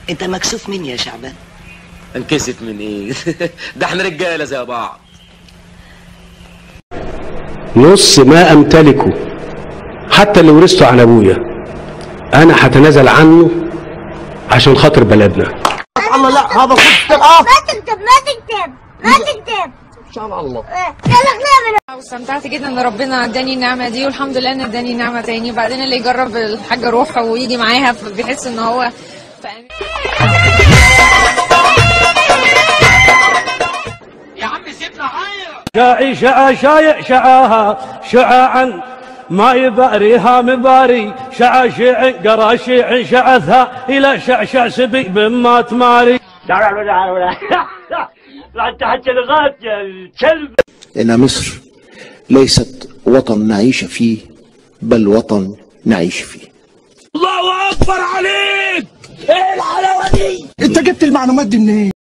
انت مكسوف مني يا شعبان انكسف من ايه ده احنا رجاله زي بعض نص ما امتلكه حتى اللي ورثته عن ابويا انا هتنازل عنه عشان خاطر بلدنا الله لا هذا صدق اه ما تكتب ما تكتب ما تكتب ان شاء الله يلا اغني واستمتعت جدا ان ربنا اداني النعمه دي والحمد لله ان اداني نعمه تاني بعدين اللي يجرب الحاجه روح ويجي معاها بيحس ان هو فاهم شاعي شعا شايع شعاها شعاعا ما يباريها مباري شعا شيع قرا شيع شعثها الى شعشع سبي بما تماري إن مصر ليست وطن نعيش فيه بل وطن نعيش فيه انت جبت المعلومات دي منين